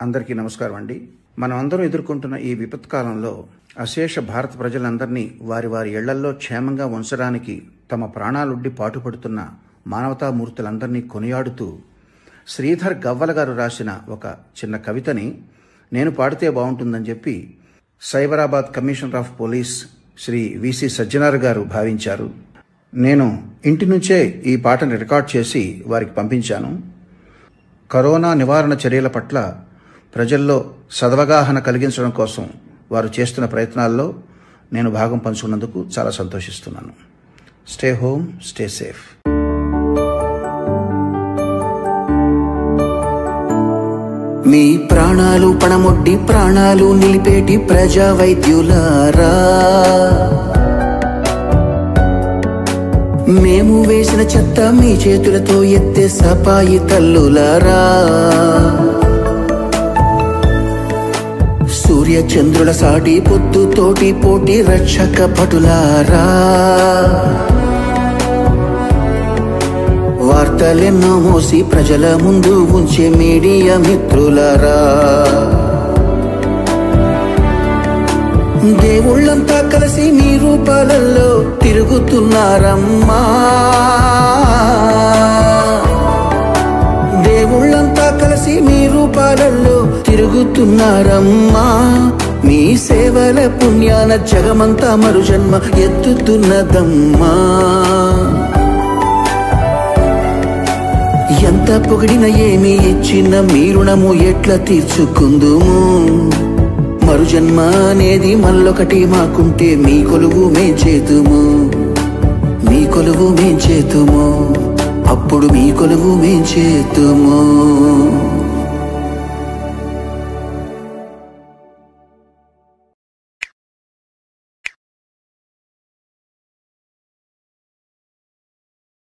అందరికీ నమస్కారం అండి మనం అందరం ఎదుర్కొంటున్న ఈ విపత్కాలంలో అశేష భారత ప్రజలందరినీ వారి వారి ఇళ్లల్లో క్షేమంగా ఉంచడానికి తమ ప్రాణాలుడ్డి పాటుపడుతున్న మానవతామూర్తులందరినీ కొనియాడుతూ శ్రీధర్ గవ్వల గారు రాసిన ఒక చిన్న కవితని నేను పాడితే బాగుంటుందని చెప్పి Cyberabad commissioner of police Shri VC Sajjanar garu భావించారు నేను ఇంటి నుంచే ఈ పాటని రికార్డ్ చేసి వారికి పంపించాను కరోనా నివారణ చర్యల పట్ల ప్రజల్లో సదవగాహన కలిగించడం కోసం వారు చేస్తున్న ప్రయత్నాల్లో నేను భాగం పంచుకున్నందుకు చాలా సంతోషిస్తున్నాను స్టే హోమ్ స్టే సేఫ్ మీ ప్రాణాలు పణమొడ్డి ప్రాణాలు నిలిపేటి ప్రజా వైద్యులారా మేము వేసిన చెత్త మీ చేతులతో ఎత్తే సపాయి తల్లులారా సూర్య చంద్రుల సాటి పొద్దుతోటి పోటీ రక్షక భటులారా వార్తలెన్నో మోసి ప్రజల ముందు ఉంచే మీడియా మిత్రులారా దేవుళ్ళంతా కలిసి మీ రూపాలలో తిరుగుతున్నారమ్మా దేవుళ్ళంతా కలిసి మీ రూపాలలో తిరుగుతున్నారమ్మా మీ సేవల పుణ్యాన జగమంతా మరు జన్మ ఎత్తుతున్నదమ్మా ఎంత పొగిడిన ఏమి ఇచ్చిన మీ రుణము ఎట్లా తీర్చుకుందుము మరు జన్మ అనేది మళ్ళొకటి మాకుంటే మీ కొలువు మేం చేతుము మీ కొలువు మేం చేతుము అప్పుడు మీ కొలువు మేం చేతుము